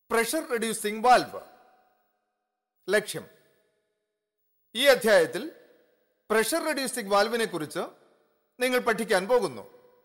pressure reducing valve ലക്ഷ്യം ഈ അധ്യായത്തിൽ പ്രഷർ റെഡ്യൂസിംഗ് വാൽവിനെ കുറിച്ച് നിങ്ങൾ പഠിക്കാൻ പോകുന്നു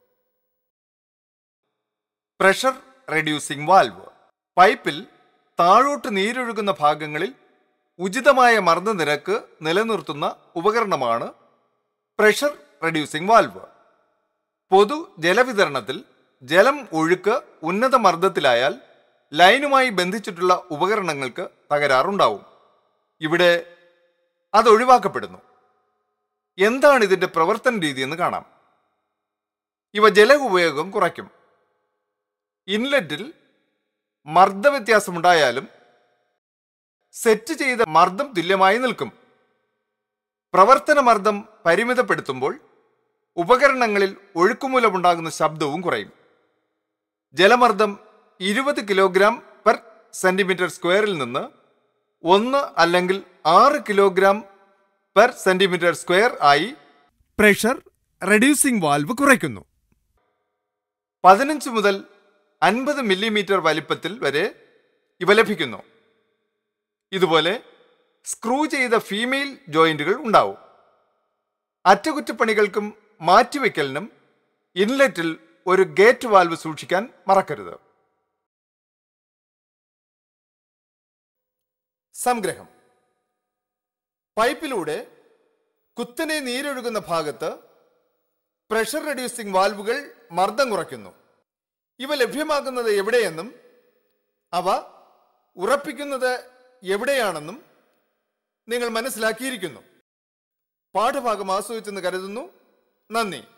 പ്രഷർ റെഡ്യൂസിംഗ് വാൽവ് പൈപ്പിൽ താഴോട്ട് നീരൊഴുകുന്ന ഭാഗങ്ങളിൽ ഉചിതമായ മർദ്ദ നിരക്ക് നിലനിർത്തുന്ന ഉപകരണമാണ് പ്രഷർ റെഡ്യൂസിംഗ് വാൽവ് പൊതു ജലവിതരണത്തിൽ ജലം ഒഴുക്ക് ഉന്നത മർദ്ദത്തിലായാൽ ലൈനുമായി ബന്ധിച്ചിട്ടുള്ള ഉപകരണങ്ങൾക്ക് തകരാറുണ്ടാവും ഇവിടെ അത് ഒഴിവാക്കപ്പെടുന്നു എന്താണ് ഇതിന്റെ പ്രവർത്തന രീതി എന്ന് കാണാം ഇവ ജല ഉപയോഗം കുറയ്ക്കും ഇൻലെറ്റിൽ മർദ്ദവ്യത്യാസമുണ്ടായാലും സെറ്റ് ചെയ്ത മർദ്ദം തുല്യമായി നിൽക്കും പ്രവർത്തന മർദ്ദം പരിമിതപ്പെടുത്തുമ്പോൾ ഉപകരണങ്ങളിൽ ഒഴുക്കുമൂലമുണ്ടാകുന്ന ശബ്ദവും കുറയും ജലമർദ്ദം ഇരുപത് കിലോഗ്രാം പെർ സെന്റിമീറ്റർ സ്ക്വയറിൽ നിന്ന് ഒന്ന് അല്ലെങ്കിൽ ആറ് കിലോഗ്രാം പെർ സെന്റിമീറ്റർ സ്ക്വയർ ആയി പ്രഷർ റെഡ്യൂസിംഗ് വാൽവ് കുറയ്ക്കുന്നു പതിനഞ്ച് മുതൽ അൻപത് മില്ലിമീറ്റർ വലിപ്പത്തിൽ വരെ ഇവ ലഭിക്കുന്നു ഇതുപോലെ സ്ക്രൂ ചെയ്ത ഫീമെയിൽ ജോയിന്റുകൾ ഉണ്ടാവും അറ്റകുറ്റപ്പണികൾക്കും മാറ്റിവെക്കലിനും ഇൻലെറ്റിൽ ഒരു ഗേറ്റ് വാൽവ് സൂക്ഷിക്കാൻ മറക്കരുത് സംഗ്രഹം പൈപ്പിലൂടെ കുത്തനെ നീരൊഴുകുന്ന ഭാഗത്ത് പ്രഷർ റെഡ്യൂസിംഗ് വാൽവുകൾ മർദ്ദം കുറയ്ക്കുന്നു ഇവ ലഭ്യമാകുന്നത് എവിടെയെന്നും അവ ഉറപ്പിക്കുന്നത് എവിടെയാണെന്നും നിങ്ങൾ മനസ്സിലാക്കിയിരിക്കുന്നു പാഠഭാഗം ആസ്വദിച്ചെന്ന് കരുതുന്നു നന്ദി